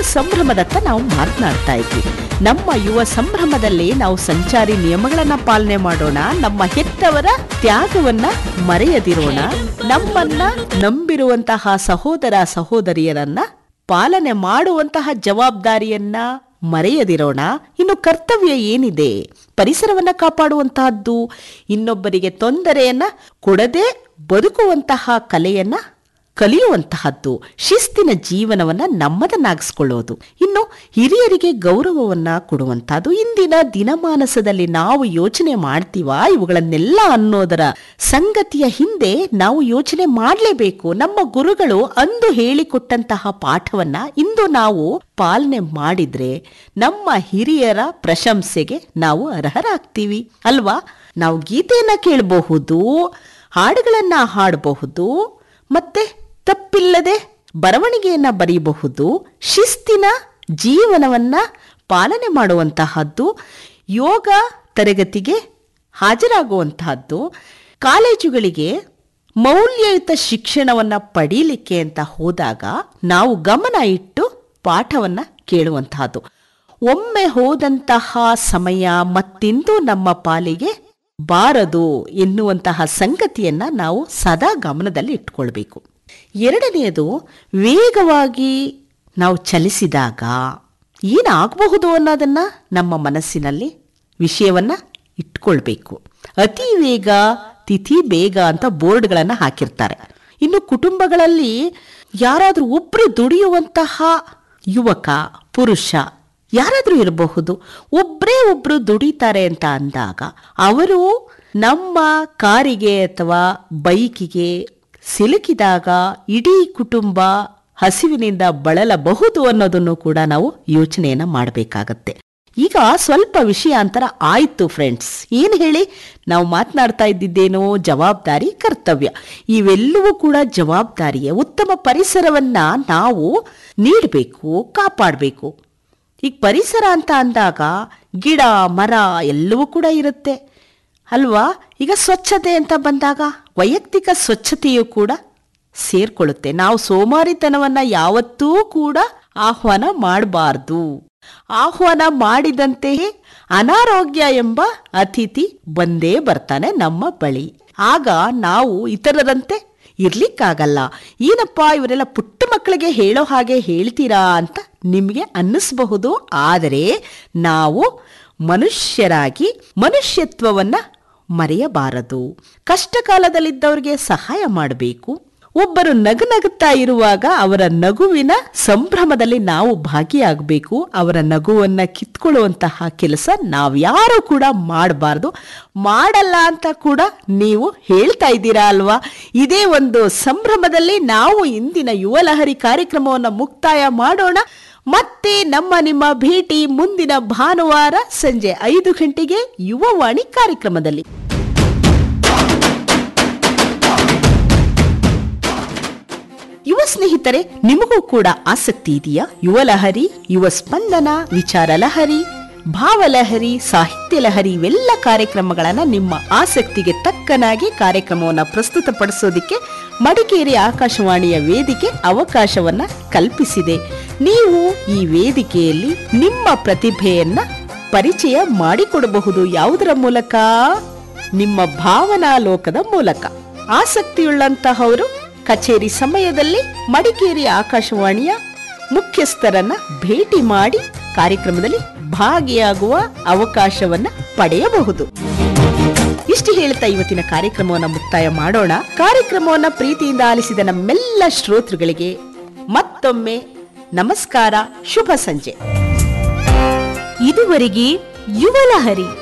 ಸಂಭ್ರಮದತ್ತ ನಾವು ಮಾತನಾಡ್ತಾ ಇದ್ವಿ ನಮ್ಮ ಯುವ ಸಂಭ್ರಮದಲ್ಲಿ ನಾವು ಸಂಚಾರಿ ನಿಯಮಗಳನ್ನ ಪಾಲನೆ ಮಾಡೋಣ ನಮ್ಮ ಹೆತ್ತವರ ತ್ಯಾಗವನ್ನ ಮರೆಯದಿರೋಣ ನಮ್ಮನ್ನ ನಂಬಿರುವಂತಹ ಸಹೋದರ ಸಹೋದರಿಯರನ್ನ ಪಾಲನೆ ಮಾಡುವಂತಹ ಜವಾಬ್ದಾರಿಯನ್ನ ಮರೆಯದಿರೋಣ ಇನ್ನು ಕರ್ತವ್ಯ ಏನಿದೆ ಪರಿಸರವನ್ನ ಕಾಪಾಡುವಂತಹದ್ದು ಇನ್ನೊಬ್ಬರಿಗೆ ತೊಂದರೆಯನ್ನ ಕೊಡದೆ ಬದುಕುವಂತಹ ಕಲೆಯನ್ನ ಕಲಿಯುವಂತಹದ್ದು ಶಿಸ್ತಿನ ಜೀವನವನ್ನ ನಮ್ಮದನ್ನಾಗಿಸ್ಕೊಳ್ಳೋದು ಇನ್ನು ಹಿರಿಯರಿಗೆ ಗೌರವವನ್ನ ಕೊಡುವಂತಹದ್ದು ಇಂದಿನ ದಿನಮಾನಸದಲ್ಲಿ ನಾವು ಯೋಚನೆ ಮಾಡ್ತೀವಾ ಇವುಗಳನ್ನೆಲ್ಲ ಅನ್ನೋದರ ಸಂಗತಿಯ ಹಿಂದೆ ನಾವು ಯೋಚನೆ ಮಾಡಲೇಬೇಕು ನಮ್ಮ ಗುರುಗಳು ಅಂದು ಹೇಳಿಕೊಟ್ಟಂತಹ ಪಾಠವನ್ನ ಇಂದು ನಾವು ಪಾಲನೆ ಮಾಡಿದ್ರೆ ನಮ್ಮ ಹಿರಿಯರ ಪ್ರಶಂಸೆಗೆ ನಾವು ಅರ್ಹರಾಗ್ತೀವಿ ಅಲ್ವಾ ನಾವು ಗೀತೆಯನ್ನ ಕೇಳಬಹುದು ಹಾಡುಗಳನ್ನ ಹಾಡಬಹುದು ಮತ್ತೆ ತಪ್ಪಿಲ್ಲದೆ ಬರವಣಿಗೆಯನ್ನ ಬರೆಯಬಹುದು ಶಿಸ್ತಿನ ಜೀವನವನ್ನ ಪಾಲನೆ ಮಾಡುವಂತಹದ್ದು ಯೋಗ ತರಗತಿಗೆ ಹಾಜರಾಗುವಂತಹದ್ದು ಕಾಲೇಜುಗಳಿಗೆ ಮೌಲ್ಯಯುತ ಶಿಕ್ಷಣವನ್ನ ಪಡೀಲಿಕ್ಕೆ ಅಂತ ಹೋದಾಗ ನಾವು ಗಮನ ಇಟ್ಟು ಪಾಠವನ್ನ ಕೇಳುವಂತಹದ್ದು ಒಮ್ಮೆ ಹೋದಂತಹ ಸಮಯ ಮತ್ತಿಂದು ನಮ್ಮ ಪಾಲಿಗೆ ಬಾರದು ಎನ್ನುವಂತಹ ಸಂಗತಿಯನ್ನ ನಾವು ಸದಾ ಗಮನದಲ್ಲಿ ಇಟ್ಕೊಳ್ಬೇಕು ಎರಡನೆಯದು ವೇಗವಾಗಿ ನಾವು ಚಲಿಸಿದಾಗ ಏನಾಗಬಹುದು ಅನ್ನೋದನ್ನ ನಮ್ಮ ಮನಸ್ಸಿನಲ್ಲಿ ವಿಷಯವನ್ನ ಇಟ್ಕೊಳ್ಬೇಕು ಅತಿ ವೇಗ ತಿಥಿ ಬೇಗ ಅಂತ ಬೋರ್ಡ್ಗಳನ್ನ ಹಾಕಿರ್ತಾರೆ ಇನ್ನು ಕುಟುಂಬಗಳಲ್ಲಿ ಯಾರಾದ್ರೂ ಒಬ್ರು ದುಡಿಯುವಂತಹ ಯುವಕ ಪುರುಷ ಯಾರಾದ್ರೂ ಇರಬಹುದು ಒಬ್ಬರೇ ಒಬ್ರು ದುಡಿತಾರೆ ಅಂತ ಅಂದಾಗ ಅವರು ನಮ್ಮ ಕಾರಿಗೆ ಅಥವಾ ಬೈಕಿಗೆ ಸಿಲುಕಿದಾಗ ಇಡೀ ಕುಟುಂಬ ಹಸಿವಿನಿಂದ ಬಳಲಬಹುದು ಅನ್ನೋದನ್ನು ಕೂಡ ನಾವು ಯೋಚನೆಯನ್ನ ಮಾಡಬೇಕಾಗತ್ತೆ ಈಗ ಸ್ವಲ್ಪ ವಿಷಯಾಂತರ ಆಯ್ತು ಫ್ರೆಂಡ್ಸ್ ಏನ್ ಹೇಳಿ ನಾವು ಮಾತನಾಡ್ತಾ ಇದ್ದಿದ್ದೇನೋ ಜವಾಬ್ದಾರಿ ಕರ್ತವ್ಯ ಇವೆಲ್ಲವೂ ಕೂಡ ಜವಾಬ್ದಾರಿಯೇ ಉತ್ತಮ ಪರಿಸರವನ್ನ ನಾವು ನೀಡಬೇಕು ಕಾಪಾಡಬೇಕು ಈಗ ಪರಿಸರ ಅಂತ ಅಂದಾಗ ಗಿಡ ಮರ ಎಲ್ಲವೂ ಕೂಡ ಇರುತ್ತೆ ಅಲ್ವಾ ಈಗ ಸ್ವಚ್ಛತೆ ಅಂತ ಬಂದಾಗ ವೈಯಕ್ತಿಕ ಸ್ವಚ್ಛತೆಯು ಕೂಡ ಸೇರ್ಕೊಳ್ಳುತ್ತೆ ನಾವು ಸೋಮಾರಿತನವನ್ನ ಯಾವತ್ತೂ ಕೂಡ ಆಹ್ವಾನ ಮಾಡಬಾರ್ದು ಆಹ್ವಾನ ಮಾಡಿದಂತೆಯೇ ಅನಾರೋಗ್ಯ ಎಂಬ ಅತಿಥಿ ಬಂದೇ ಬರ್ತಾನೆ ನಮ್ಮ ಬಳಿ ಆಗ ನಾವು ಇತರರಂತೆ ಇರ್ಲಿಕ್ಕಾಗಲ್ಲ ಏನಪ್ಪಾ ಇವರೆಲ್ಲ ಪುಟ್ಟ ಮಕ್ಕಳಿಗೆ ಹೇಳೋ ಹಾಗೆ ಹೇಳ್ತೀರಾ ಅಂತ ನಿಮಗೆ ಅನ್ನಿಸಬಹುದು ಆದರೆ ನಾವು ಮನುಷ್ಯರಾಗಿ ಮನುಷ್ಯತ್ವವನ್ನ ಮರೆಯಬಾರದು ಕಷ್ಟ ಕಾಲದಲ್ಲಿದ್ದವರಿಗೆ ಸಹಾಯ ಮಾಡಬೇಕು ಒಬ್ಬರು ನಗು ನಗುತ್ತಾ ಇರುವಾಗ ಅವರ ನಗುವಿನ ಸಂಭ್ರಮದಲ್ಲಿ ನಾವು ಭಾಗಿಯಾಗಬೇಕು ಅವರ ನಗುವನ್ನ ಕಿತ್ಕೊಳ್ಳುವಂತಹ ಕೆಲಸ ನಾವ್ಯಾರು ಕೂಡ ಮಾಡಬಾರ್ದು ಮಾಡಲ್ಲ ಅಂತ ಕೂಡ ನೀವು ಹೇಳ್ತಾ ಇದ್ದೀರಾ ಅಲ್ವಾ ಇದೇ ಒಂದು ಸಂಭ್ರಮದಲ್ಲಿ ನಾವು ಇಂದಿನ ಯುವಲಹರಿ ಕಾರ್ಯಕ್ರಮವನ್ನು ಮುಕ್ತಾಯ ಮಾಡೋಣ ಮತ್ತೆ ನಮ್ಮ ನಿಮ್ಮ ಭೇಟಿ ಮುಂದಿನ ಭಾನುವಾರ ಸಂಜೆ ಐದು ಗಂಟೆಗೆ ಯುವವಾಣಿ ಕಾರ್ಯಕ್ರಮದಲ್ಲಿ ಯುವ ಸ್ನೇಹಿತರೆ ನಿಮಗೂ ಕೂಡ ಆಸಕ್ತಿ ಇದೆಯಾ ಯುವ ಲಹರಿ ಯುವ ಸ್ಪಂದನ ವಿಚಾರ ಲಹರಿ ಭಾವಲಹರಿ ಸಾಹಿತ್ಯ ಲಹರಿ ಇವೆಲ್ಲ ಕಾರ್ಯಕ್ರಮಗಳನ್ನ ನಿಮ್ಮ ಆಸಕ್ತಿಗೆ ತಕ್ಕನಾಗಿ ಕಾರ್ಯಕ್ರಮವನ್ನ ಪ್ರಸ್ತುತಪಡಿಸೋದಿಕ್ಕೆ ಮಡಿಕೇರಿ ಆಕಾಶವಾಣಿಯ ವೇದಿಕೆ ಅವಕಾಶವನ್ನ ಕಲ್ಪಿಸಿದೆ ನೀವು ಈ ವೇದಿಕೆಯಲ್ಲಿ ನಿಮ್ಮ ಪ್ರತಿಭೆಯನ್ನ ಪರಿಚಯ ಮಾಡಿಕೊಡಬಹುದು ಯಾವುದರ ಮೂಲಕ ನಿಮ್ಮ ಭಾವನಾ ಲೋಕದ ಮೂಲಕ ಆಸಕ್ತಿಯುಳ್ಳಂತಹವರು ಕಚೇರಿ ಸಮಯದಲ್ಲಿ ಮಡಿಕೇರಿ ಆಕಾಶವಾಣಿಯ ಮುಖ್ಯಸ್ಥರನ್ನ ಭೇಟಿ ಮಾಡಿ ಕಾರ್ಯಕ್ರಮದಲ್ಲಿ ಭಾಗಿಯಾಗುವ ಅವಕಾಶವನ್ನ ಪಡೆಯಬಹುದು ಇಷ್ಟು ಹೇಳ್ತಾ ಇವತ್ತಿನ ಕಾರ್ಯಕ್ರಮವನ್ನ ಮುಕ್ತಾಯ ಮಾಡೋಣ ಕಾರ್ಯಕ್ರಮವನ್ನ ಪ್ರೀತಿಯಿಂದ ಆಲಿಸಿದ ನಮ್ಮೆಲ್ಲ ಶ್ರೋತೃಗಳಿಗೆ ಮತ್ತೊಮ್ಮೆ ನಮಸ್ಕಾರ ಶುಭ ಸಂಜೆ ಇದುವರೆಗೆ ಯುವಲಹರಿ